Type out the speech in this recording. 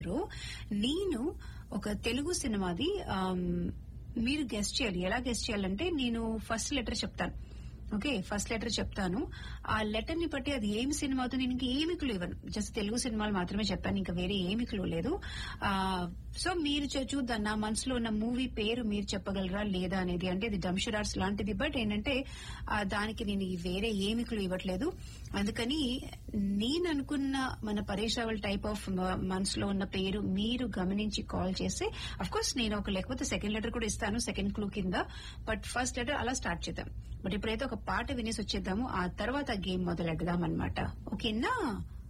నేను ఒక తెలుగు సినిమాది ఆమ్, మీరు గెస్ట్ చేయాలి ఎలా గెస్ట్ చేయాలంటే నేను ఫస్ట్ లెటర్ చెప్తాను ఓకే ఫస్ట్ లెటర్ చెప్తాను ఆ లెటర్ ని బట్టి అది ఏమి సినిమా అవుతుంది నేను ఇంకా ఏమి క్లూ ఇవ్వను జస్ట్ తెలుగు సినిమాలు మాత్రమే చెప్పాను ఇంకా వేరే ఏమి క్లూ లేదు ఆ సో మీరు చూ- చూద్దాం నా మనసులో ఉన్న మూవీ పేరు మీరు చెప్పగలరా లేదా అనేది అంటే ఇది డంషురార్స్ లాంటిది బట్ ఏంటంటే ఆ, దానికి నేను ఈ వేరే ఏమి క్లూ ఇవ్వట్లేదు అందుకని నేను అనుకున్న మన పరేష్ రావల్ టైప్ ఆఫ్ మనసులో ఉన్న పేరు మీరు గమనించి కాల్ చేస్తే అఫ్ కోర్స్ నేను ఒక లేకపోతే సెకండ్ లెటర్ కూడా ఇస్తాను సెకండ్ క్లూ కింద బట్ ఫస్ట్ లెటర్ అలా స్టార్ట్ చేద్దాం బట్ ఇప్పుడైతే ఒక పాట వినేసి వచ్చేద్దాము ఆ తర్వాత గేమ్ మొదలెడదాం అనమాట ఓకేనా